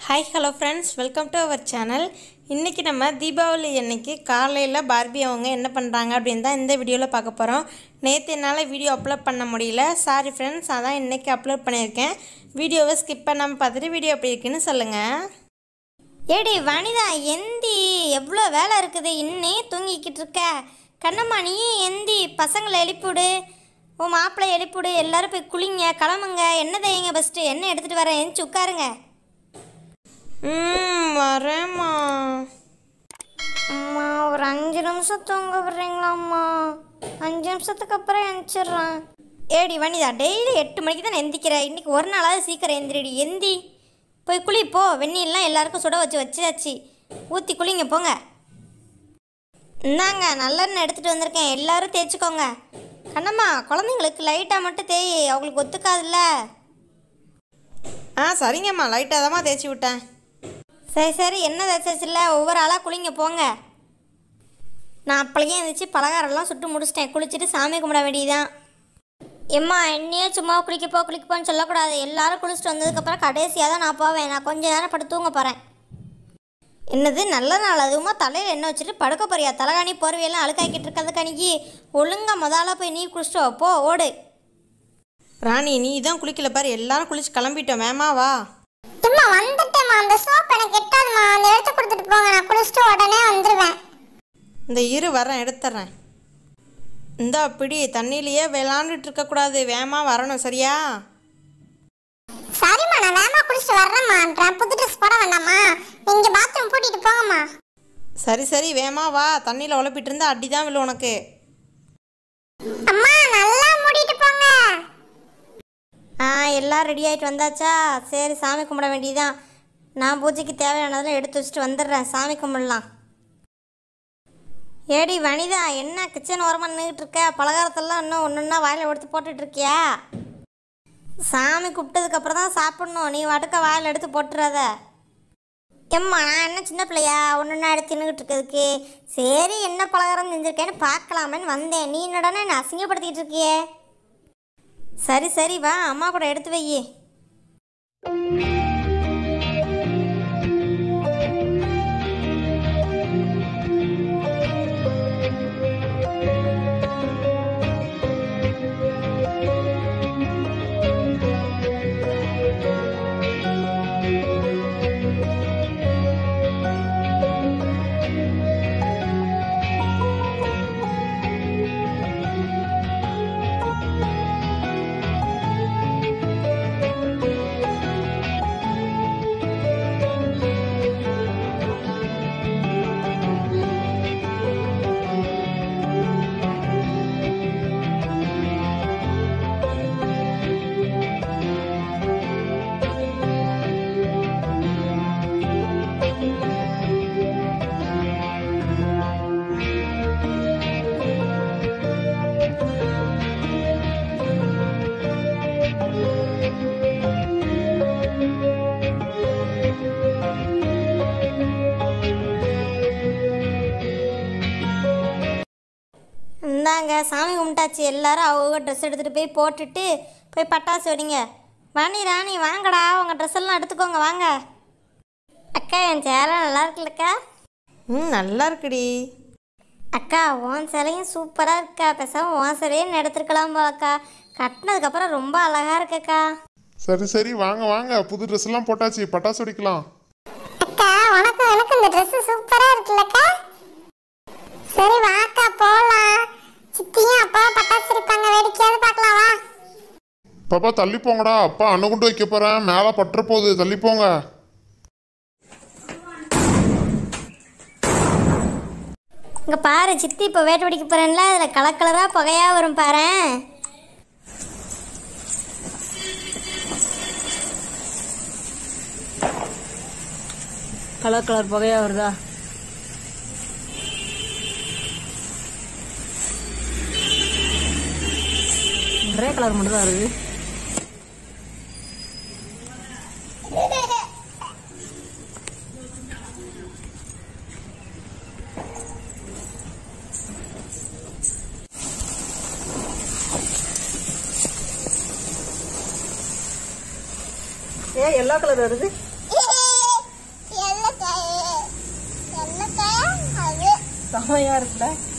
hi hello friends welcome to our channel இன்றைக்கி நம்ம தீபாவளி அன்னைக்கு காலையில் பார்பி அவங்க என்ன பண்ணுறாங்க அப்படின்னு தான் இந்த வீடியோவில் பார்க்க போகிறோம் நேற்று என்னால் வீடியோ அப்லோட் பண்ண முடியல சாரி ஃப்ரெண்ட்ஸ் அதான் இன்றைக்கி அப்லோட் பண்ணியிருக்கேன் வீடியோவை ஸ்கிப் பண்ணாமல் பார்த்துட்டு வீடியோ எப்படி இருக்குன்னு சொல்லுங்கள் ஏடி வனிதா எந்தி எவ்வளோ வேலை இருக்குது இன்னே தூங்கிக்கிட்டு இருக்க கண்ணம்மா நீயும் எந்தி பசங்களை எழுப்பிவிடு உன் மாப்பிள்ளை எழுப்பிவிடு எல்லாரும் போய் குளிங்க கிளம்புங்க என்ன தேய்ங்க ஃபஸ்ட்டு என்ன எடுத்துகிட்டு வரேன் எந்திச்சு உட்காருங்க ம் வரேம்மா அம்மா ஒரு அஞ்சு நிமிஷம் தூங்க விடுறீங்களாம்மா அஞ்சு நிமிஷத்துக்கு அப்புறம் எந்திரிச்சிடுறேன் ஏடி வனிதா டெய்லி எட்டு மணிக்கு தான் எந்திக்கிறேன் இன்னைக்கு ஒரு நாளாவது சீக்கிரம் எந்திரிடி எந்தி போய் குளி போ வெந்நீர்லாம் எல்லாருக்கும் சுட வச்சு வச்சாச்சு ஊற்றி குளிங்க போங்க இந்தாங்க நல்லெண்ணெய் எடுத்துகிட்டு வந்திருக்கேன் எல்லாரும் தேய்ச்சிக்கோங்க கண்ணம்மா குழந்தைங்களுக்கு லைட்டாக மட்டும் தேய் அவங்களுக்கு ஒத்துக்காதுல்ல ஆ சரிங்கம்மா லைட்டாக தாம்மா தேய்ச்சி விட்டேன் சரி சரி என்ன தேய்ச்சில்ல ஒவ்வொரு ஆளாக குளிங்க போங்க நான் அப்பளையே எழுந்திரிச்சு பலகாரம்லாம் சுட்டு முடிச்சிட்டேன் குளிச்சுட்டு சாமி கும்பிட வேண்டியதுதான் எம்மா என்னையே சும்மா குளிக்கப்போ குளிக்கப்போன்னு சொல்லக்கூடாது எல்லாரும் குளிச்சுட்டு வந்ததுக்கப்புறம் கடைசியாக தான் நான் போவேன் நான் கொஞ்ச நேரம் படுத்து தூங்க போகிறேன் என்னது நல்ல நாள் அதுவுமா தலையில் எண்ணெய் வச்சுட்டு படுக்க போறியா தலைகாணி போர்வையெல்லாம் அழுக்காக்கிட்டு இருக்கிறது கணிக்கி ஒழுங்கா முதல்ல போய் நீ குளிச்சுட்டு வா, போ ஓடு ராணி நீ தான் குளிக்கல பாரு எல்லாரும் குளிச்சு கிளம்பிட்டோம் வேமா வா அம்மா வந்துட்டேம்மா அந்த சோப் எனக்கு எட்டாதும்மா அந்த எடுத்து கொடுத்துட்டு போங்க நான் குளிச்சுட்டு உடனே வந்துடுவேன் இந்த இரு வரேன் எடுத்துட்றேன் இந்தா பிடி தண்ணியிலேயே விளாண்டுட்டு இருக்கக்கூடாது வேமா வரணும் சரியா சரிம்மா நான் வேகமாக குளிச்சுட்டு வர்றேம்மா நான் புது ட்ரெஸ் போட வேண்டாமா நீங்கள் பாத்ரூம் பூட்டிட்டு போங்கம்மா சரி சரி வேமா வா தண்ணியில் உழப்பிட்டு இருந்தா அடி தான் விழும் உனக்கு அம்மா நல்லா மூடிட்டு போங்க ஆ எல்லாம் ரெடி ஆகிட்டு வந்தாச்சா சரி சாமி கும்பிட வேண்டியதுதான் நான் பூஜைக்கு தேவையானதெல்லாம் எடுத்து வச்சுட்டு வந்துடுறேன் சாமி கும்பிடலாம் ஏடி வனிதா என்ன கிச்சன் ஓரமாக நின்றுட்டு இருக்க பலகாரத்தெல்லாம் இன்னும் ஒன்று ஒன்றா வாயில் எடுத்து போட்டுட்டு இருக்கியா சாமி கும்பிட்டதுக்கப்புறம் தான் சாப்பிடணும் நீ வாட்டுக்க வாயில் எடுத்து போட்டுறாத எம்மா நான் என்ன சின்ன பிள்ளையா ஒன்று ஒன்றா எடுத்து நின்றுட்டு இருக்கிறதுக்கு சரி என்ன பலகாரம் செஞ்சுருக்கேன்னு பார்க்கலாமேன்னு வந்தேன் நீ என்னடானே என்ன அசிங்கப்படுத்திட்டு இருக்கியே சரி சரி வா அம்மா கூட எடுத்து வை இந்தாங்க சாமி கும்பிட்டாச்சு எல்லாரும் அவங்க ட்ரெஸ் எடுத்துகிட்டு போய் போட்டுட்டு போய் பட்டாசு வெடிங்க வாணி ராணி வாங்கடா உங்கள் ட்ரெஸ் எல்லாம் எடுத்துக்கோங்க வாங்க அக்கா என் சேலை நல்லா இருக்குல்லக்கா ம் நல்லா இருக்குடி அக்கா உன் சிலையும் சூப்பராக இருக்கா பேசாம உன் சிலையே எடுத்துருக்கலாம் போலக்கா கட்டினதுக்கப்புறம் ரொம்ப அழகாக இருக்கக்கா சரி சரி வாங்க வாங்க புது ட்ரெஸ் எல்லாம் போட்டாச்சு பட்டாசு வெடிக்கலாம் அக்கா உனக்கும் எனக்கு இந்த ட்ரெஸ் சூப்பராக இருக்குல்லக்கா சரி வாக்கா போகலாம் சித்தியும் அப்பா பட்டாசு இருப்பாங்க வேடிக்கையாவது பார்க்கலாம் வா பாப்பா தள்ளி போங்கடா அப்பா அன்னகுண்டு வைக்க போறேன் மேலே பற்ற போகுது தள்ளி போங்க இங்கே பாரு சித்தி இப்போ வேட்டை பிடிக்க போகிறேன்ல அதில் கலர் கலராக புகையாக வரும் பாரேன் கலர் கலர் புகையாக வருதா ஒரே கலர் மட்டும் தான் வருது ஏன் எல்லோ கலர் வருது செமையா இருக்குல்ல